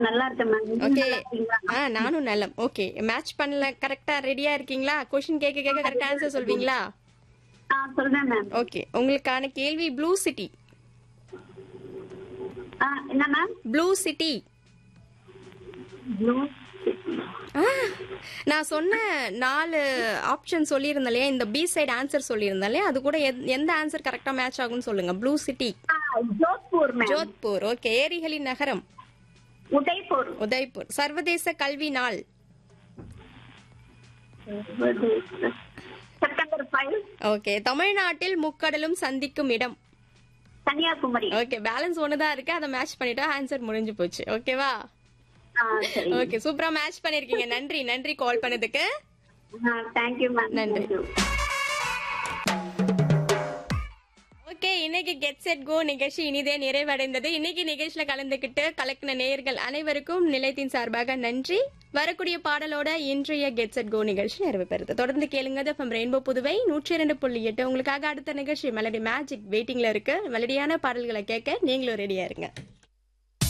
நல்லா இருக்கேன் மேம் நீங்க ஓகே நல்லா இருக்கீங்களா ஆ நானும் நலம் ஓகே மேட்ச் பண்ணல கரெக்டா ரெடியா இருக்கீங்களா கொஸ்டின் கேட்க கேட்க கரெக்டா ஆன்சர் சொல்வீங்களா ஆ சொல்றேன் மேம் ஓகே உங்களுக்கான கேள்வி ப்ளூ சிட்டி ஆ என்ன மேம் ப்ளூ சிட்டி ப்ளூ நான் சொன்ன நாலு ஆப்ஷன் சொல்லியிருந்தேன் இல்லையா இந்த பி சைடு ஆன்சர் சொல்லியிருந்தேன் இல்லையா அது கூட எந்த- எந்த ஆன்சர் கரெக்டா மேட்ச் ஆகும்னு சொல்லுங்க blue city Jodhpur ma'am Jodhpur okay ஏரிகளின் நகரம் உதய்பூர் உதய்பூர் சர்வதேச கல்வி நாள் செப்டம்பர் ஃபைவ் ஓகே தமிழ்நாட்டில் முக்கடலும் சந்திக்கும் இடம் கன்னியாகுமரி ஓகே பேலன்ஸ் ஒன்று தான் இருக்கு அதை மேட்ச் பண்ணிட்டா ஆன்சர் முடிஞ்சு போச்சு ஓகேவா ஆ சரி ஓகே சூப்பரா மேட்ச் பண்ணிருக்கீங்க நன்றி நன்றி கால் பண்ணதுக்கு தேங்க்யூ மேம் நன்றி. ஓகே இன்னைக்கு கெட் செட் கோ நிகழ்ச்சி இனிதே நிறைவடைந்தது இன்னைக்கு நிகழ்ச்சியில கலந்துக்கிட்டு கலக்கின நேயர்கள் அனைவருக்கும் நிலையத்தின் சார்பாக நன்றி வரக்கூடிய பாடலோட இன்றைய கெட் செட் கோ நிகழ்ச்சி நிறைவு பெறுது தொடர்ந்து கேளுங்க ஃப்ரம் ரெயின்போ புதுவை நூற்றி இரண்டு புள்ளி எட்டு உங்களுக்காக அடுத்த நிகழ்ச்சி மெலடி மேஜிக் வெயிட்டிங்ல இருக்கு மெலடியான பாடல்களை கேட்க நீங்களும் ரெடியா இருங்க